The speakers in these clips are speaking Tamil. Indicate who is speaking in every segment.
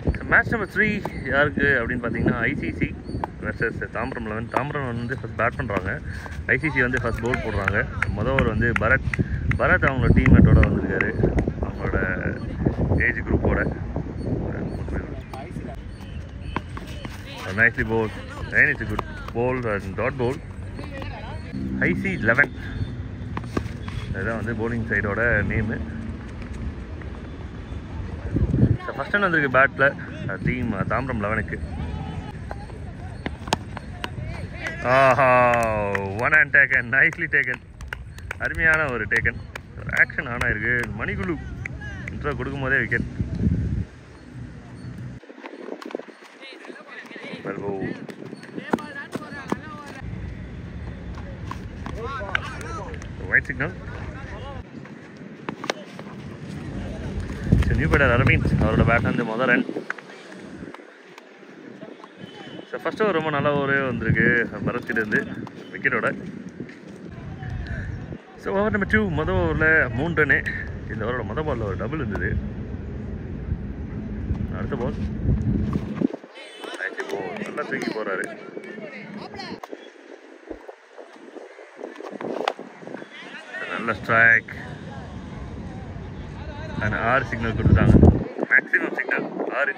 Speaker 1: மேட்ச் நம்பர் த்ரீ யாருக்கு அப்படின்னு பார்த்தீங்கன்னா ஐசிசி வெர்சஸ் தாம்பரம் லெவன் தாம்பரம் வந்து ஃபஸ்ட் பேட் பண்ணுறாங்க ஐசிசி வந்து ஃபஸ்ட் பவுல் போடுறாங்க மொதல் ஓவர் வந்து பரத் பரத் அவங்களோட டீம்மேட்டோட வந்திருக்காரு அவங்களோட ஏஜ் குரூப்போட nicely ball nine it's good ball dot ball IC eleven இதுதான் வந்து போலிங் சைடோட நேமு ஃபஸ்ட் ரன் வந்திருக்கு பேட்டில் டீம் தாம்பரம் லெவனுக்கு ஆஹா one and taken nicely taken அருமையான ஒரு டேக்கன் ஒரு ஆக்ஷன் ஆனால் இருக்கு மணிக்குழு இன்ட்ரோ கொடுக்கும் போதே wicket wide signal new batter Aravind அவரோட பேட் வந்து முதல் ரன் ஸோ ஃபஸ்ட்டு ஓவர் ரொம்ப நல்ல ஓவரே வந்திருக்கு பரத்கிட்டேருந்து விக்கெட்டோட ஸோ ஓவர் நம்பர் டூ மொதல் ஓவரில் மூணு ரன்னு இந்த ஓவரோட மொதல் பாலில் ஒரு டபுள் இருந்தது அடுத்த பால் நல்லா தூக்கி போகிறாரு நல்ல ஸ்ட்ரைக் அண்ட் ஆறு சிக்னல் கொடுத்துட்டாங்க மேக்ஸிமம் சிக்னல் ஆறு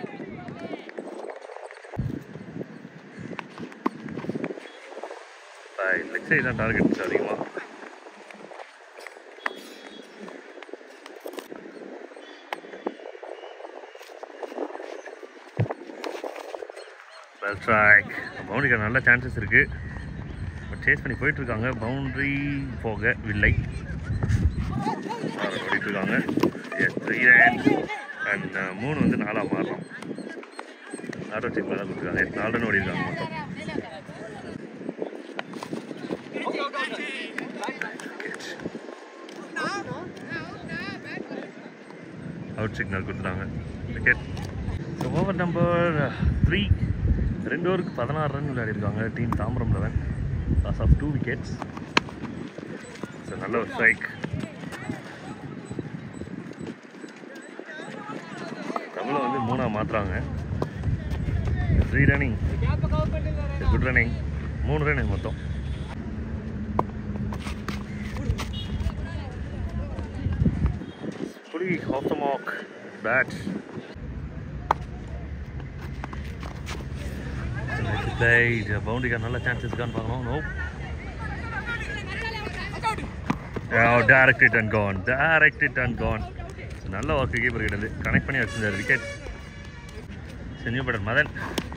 Speaker 1: லெக் சைடு தான் டார்கெட் அதிகமாக வெல் ட்ராக் பவுண்டரிக்கு நல்ல சான்சஸ் இருக்குது பட் சேஸ் பண்ணி போயிட்டுருக்காங்க பவுண்ட்ரி போக வில்லை ஓடிட்டு இருக்காங்க த்ரீ ரன்ஸ் அண்ட் மூணு வந்து நாலாக மாறலாம் ஆட்டோ செக் மேலே கொடுத்துருக்காங்க நாலு ரன் ஓடி இருக்காங்க மொத்தம் அவுட் சிக்னல் கொடுத்துட்டாங்க wicket so over number three ரெண்டு ஓவருக்கு பதினாறு ரன் விளையாடிருக்காங்க team Tambaram eleven loss of two wickets so நல்ல ஒரு ஸ்ட்ரைக் தமிழை வந்து மூணாக மாற்றுறாங்க த்ரீ ரன்னிங் குட் ரன்னிங் மூணு ரன்னிங் மொத்தம் புலி ஆஃப் த மார்க் பேட் பவுண்டரிக்கு நல்ல சான்சஸ் இருக்கான்னு பார்க்கணும் no direct it and gone direct it and gone நல்ல ஒர்க்கு கீப்பர் கிட்ட கனெக்ட் பண்ணி வச்சிருந்தார் விக்கெட் செஞ்சு பட்டன் மதன்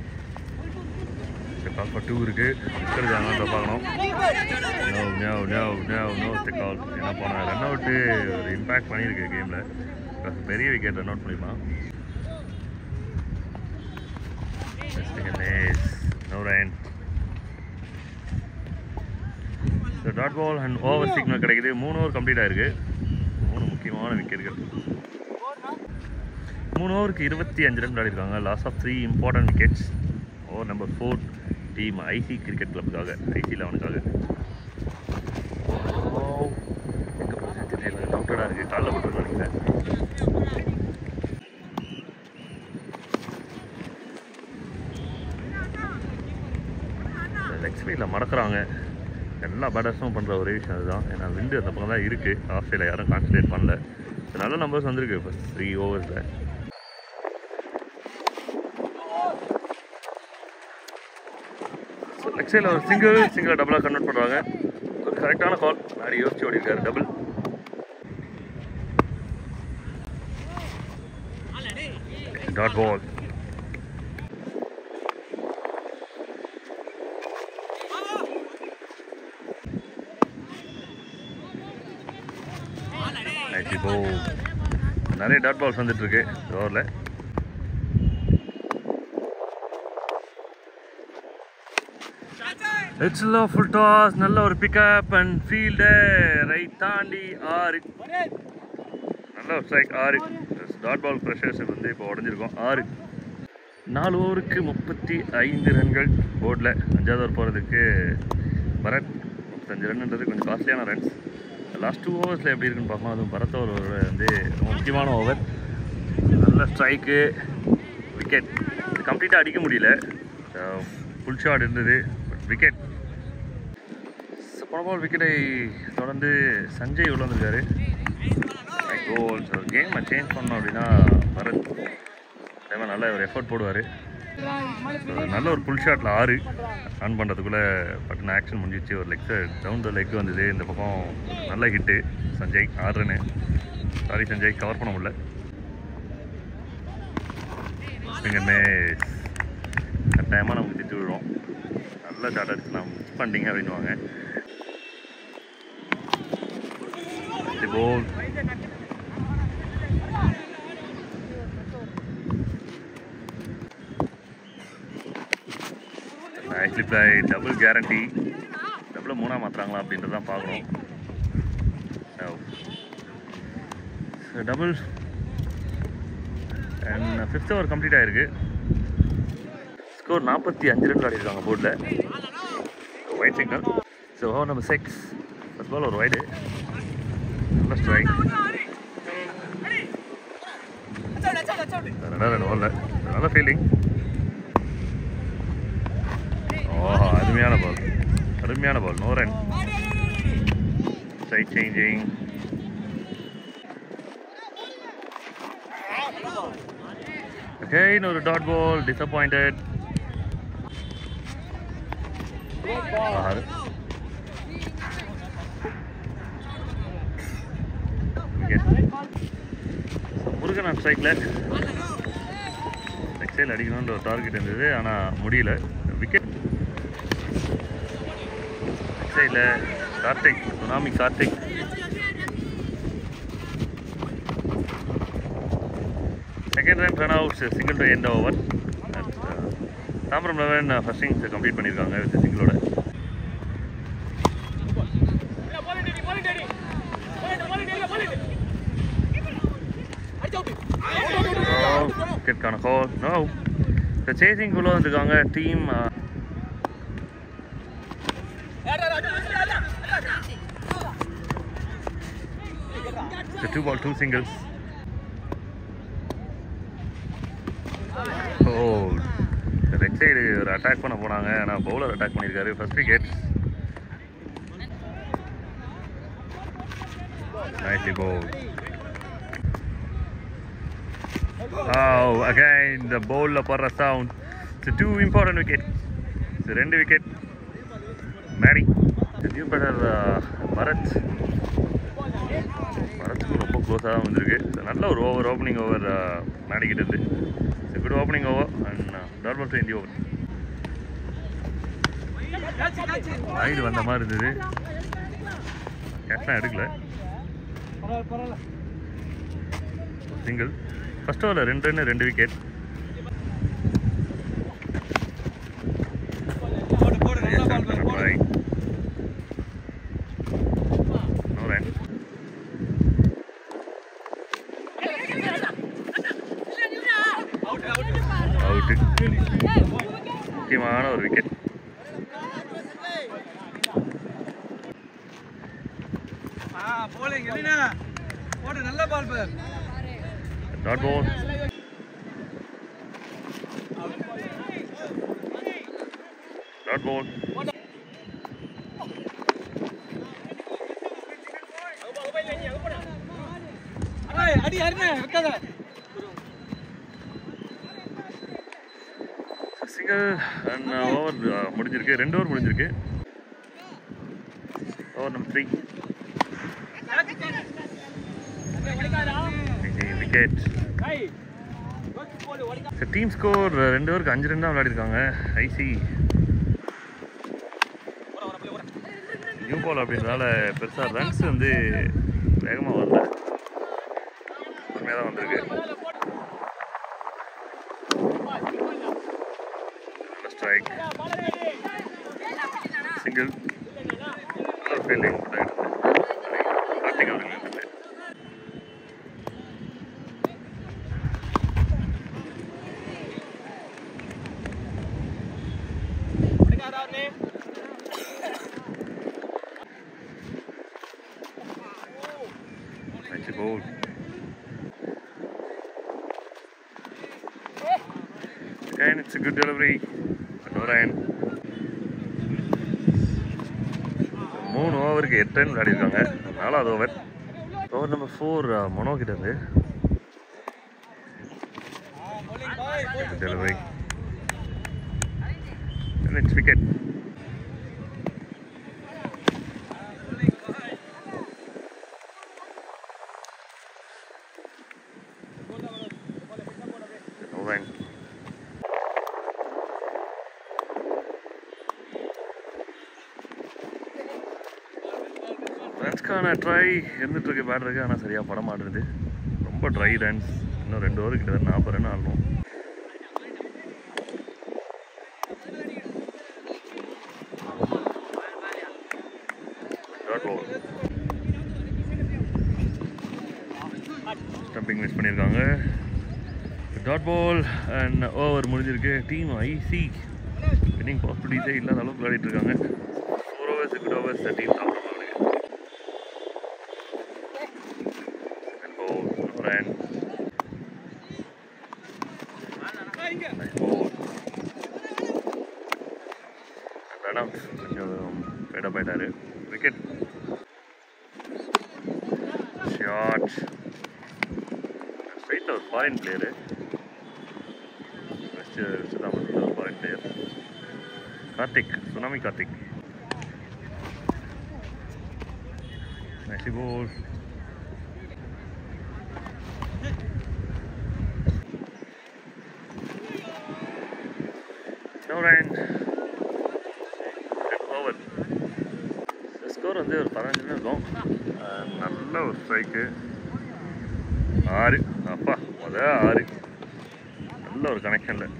Speaker 1: கால் ஃபார் டூ இருக்கு இருக்கிறது பார்க்கணும் no no no no no the call என்ன போன ரன் அவுட்டு ஒரு இம்பேக்ட் பண்ணியிருக்கு கேமில் பெரிய விக்கெட் ரன் அவுட் பண்ணிருப்பான் no run so dot ball and over signal கிடைக்குது மூணு ஓவர் கம்ப்ளீட் ஆயிருக்கு மூணு முக்கியமான விக்கெட்டுகள் மூணு ஓவருக்கு இருபத்தி அஞ்சு ரன் விளையாடிருக்காங்க loss of three important wickets over number four team IC cricket கிளப்புக்காக ஐசி லெவனுக்காக டாக்டராக இருக்குது காலைல போட்டுருக்காங்க லெக் ஸ்பீடில் மறக்கிறாங்க எல்லா பேட்டர்ஸும் பண்ணுற ஒரே விஷயம் அதுதான் ஏன்னா விண்டு அந்த பக்கம் தான் இருக்குது ஆஃப் சைடில் யாரும் கான்சன்ட்ரேட் பண்ணல நல்ல நம்பர்ஸ் வந்திருக்கு ஃபஸ்ட் த்ரீ ஓவர்ஸில் ஸோ லெக் சைடில் ஒரு சிங்கிள் சிங்கிள் டபுளாக கன்வெர்ட் பண்ணுறாங்க ஒரு கரெக்டான கால் நிறைய யோசிச்சு ஓடிருக்காரு டபுள் டாட் பால் இப்போ நிறைய டாட் பால்ஸ் வந்துட்டு இருக்கு ஓவரில் இட்ஸ் லோ ஃபுல் டாஸ் நல்ல ஒரு பிக்கப் அண்ட் ஃபீல்டு ரைட் தாண்டி ஆறு நல்ல ஒரு ஸ்ட்ரைக் ஆறு டாட் பால் ப்ரெஷர்ஸ் வந்து இப்போ உடஞ்சிருக்கோம் ஆறு நாலு ஓவருக்கு முப்பத்தி ஐந்து ரன்கள் போர்டில் அஞ்சாவது ஓவர் போகிறதுக்கு பரத் முப்பத்தஞ்சு ரன்ன்றது கொஞ்சம் காஸ்ட்லியான ரன்ஸ் லாஸ்ட் டூ ஓவர்ஸில் எப்படி இருக்குன்னு பார்க்கலாம் அதுவும் பரத் ஓவர் வந்து ரொம்ப முக்கியமான ஓவர் நல்ல ஸ்ட்ரைக்கு விக்கெட் கம்ப்ளீட்டாக அடிக்க முடியல ஃபுல் ஷாட் இருந்தது விக்கெட் போன பால் விக்கெட்டை தொடர்ந்து சஞ்சய் உள்ள வந்திருக்காரு கோல்ஸ் ஒரு கேமை சேஞ்ச் பண்ணோம் அப்படின்னா பரத் அதே நல்ல ஒரு எஃபர்ட் போடுவார் நல்ல ஒரு புல் ஷாட்டில் ஆறு ஆன் பண்ணுறதுக்குள்ளே பட்டுன்னு ஆக்ஷன் முடிஞ்சிச்சு ஒரு லெக் டவுன் த லெக் வந்தது இந்த பக்கம் நல்ல ஹிட்டு சஞ்சய் ஆறு ரன்னு சாரி சஞ்சய் கவர் பண்ண முடியல ஸ்பிங்கர்னே கட்டாயமாக நமக்கு திட்டு விடுறோம் நல்ல ஷாட் அடிச்சு நான் மிஸ் பண்ணிட்டீங்க அப்படின்வாங்க போல் ஆக்சுவலி ப்ளை டபுள் கேரண்டி டபுள் மூணாக மாற்றுறாங்களா அப்படின்றது தான் பார்க்குறோம் double and fifth over complete ஆயிருக்கு ஸ்கோர் நாற்பத்தி அஞ்சு ரன் ஆடிருக்காங்க போர்டில் wide signal so over number six first ball ஒரு ஒயிடு நல்ல ஸ்ட்ரைக் ரெண்டாவது ரெண்டு ஓவரில் நல்ல ஃபீல்டிங் ஓஹோ அருமையான பால் அருமையான ball no run side changing Again, ஒரு dot ball disappointed Murugan on ஸ்ட்ரைக்கில் எக்ஸைல் அடிக்கணுன்ற ஒரு டார்கெட் இருந்தது ஆனால் முடியல விக்கெட் எக்ஸைல Karthik tsunami Karthik second run run out single to end over Tambaram eleven first innings complete பண்ணியிருக்காங்க வித் சிங்கிளோட விக்கெட்கான ஹோல் நோ இந்த சேசிங் குள்ள வந்திருக்காங்க team two ball two singles oh leg side ஒரு அட்டாக் பண்ண போனாங்க ஆனால் பவுலர் அட்டாக் பண்ணியிருக்காரு first wicket nicely bowl Oh, again, the bowl for a sound. It's a two important wicket. It's a ரெண்டு wicket Maddy new batter Bharath பரத்துக்கு ரொம்ப க்ளோஸாக தான் வந்திருக்கு So, நல்ல ஒரு ஓவர் ஓப்பனிங் ஓவர் மேடிக்கிட்ட இருந்து it's good opening over and dot ball இந்திய ஓவர் ரைடு வந்த மாதிரி இருந்தது கேட்ச்லாம் எடுக்கல சிங்கிள் ஃபர்ஸ்ட் ஓவரில் ரெண்டு ரன் ரெண்டு விக்கெட் No run. அவுட்டு முக்கியமான ஒரு விக்கெட்
Speaker 2: போலிங் என்ன போட்டு நல்ல பால் பேர்
Speaker 1: டாட் பால் டாட் பால்
Speaker 2: அடி அருணே வைக்காத
Speaker 1: சிங்கிள் அண்ட் ஓவர் முடிஞ்சிருக்கு ரெண்டு ஓவர் முடிஞ்சிருக்கு over number three wicket team score ரெண்டு பேருக்கு அஞ்சு ரன் தான் விளையாடிருக்காங்க ஐசி நியூ பால் அப்படின்றதால பெருசாக ரன்ஸ் வந்து வேகமாக வரல கம்மியாக தான் வந்திருக்கு ஸ்ட்ரைக் சிங்கிள் ஃபீல்டிங் கார்த்திக் அவர்கள் இருந்தது Nice goal. And it's a good delivery. Noran. மூணு ஓவருக்கு எட்டு ரன் விளையாடிருக்காங்க நாலாவது ஓவர் ஓவர் நம்பர் ஃபோர் மொனோ கிட்ட இருந்து delivery. And it's wicket. No run. ரன்ஸ்க்கான ட்ரை இருந்துட்டு இருக்கு பேட்டருக்கு ஆனால் சரியாக பட மாட்டேங்குது ரொம்ப ட்ரை ரன்ஸ் இன்னும் ரெண்டு ஓவர் கிட்ட நாற்பது ரன் ஆடணும் டாட் ஓவர் ஸ்டம்பிங் மிஸ் பண்ணியிருக்காங்க டாட் பால் அண்ட் ஓவர் முடிஞ்சிருக்கு டீம் ஐசி வின்னிங் பாசிபிலிட்டிஸே இல்லாத அளவுக்கு விளையாடிட்டு இருக்காங்க four overs good overs team சாப்பிட்றாங்க ரன் ரன் கொஞ்சம் ஃபேடப் ஆயிட்டாரு விக்கெட் ஷாட் ஸ்ட்ரைட்டில் ஒரு ஃபாரின் பிளேயரு வெஸ்ட் வெஸ்ட் ஒரு foreign player Karthik tsunami Karthik nicely ball No rain. Over score வந்து ஒரு பதினஞ்சு நிமிஷம் இருக்கும் அஹ் நல்ல ஒரு ஸ்ட்ரைக்கு ஆறு அப்பா முத ஆறு நல்ல ஒரு கனெக்ஷனில்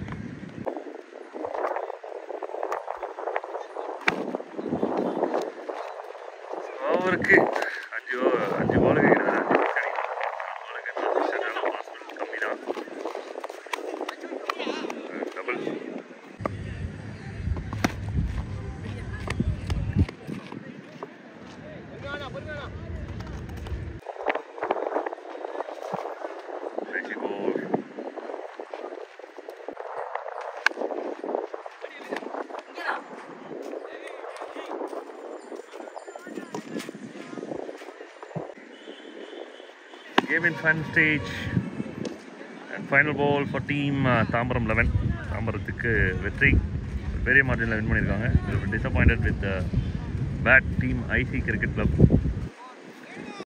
Speaker 1: ஓவருக்கு அஞ்சு ஓவர் அஞ்சு பாலுக்கு கிட்டத்தட்ட அஞ்சு wicket கிடைக்கும். நாலு பாலுக்கு என்ன கம்மி தான் double Crazy ball. Game in final stage and final ball for team uh, Tambaram 11 தாம்பரத்துக்கு வெற்றி பெரிய மார்ஜினில் வின் பண்ணியிருக்காங்க disappointed with bat team IC cricket club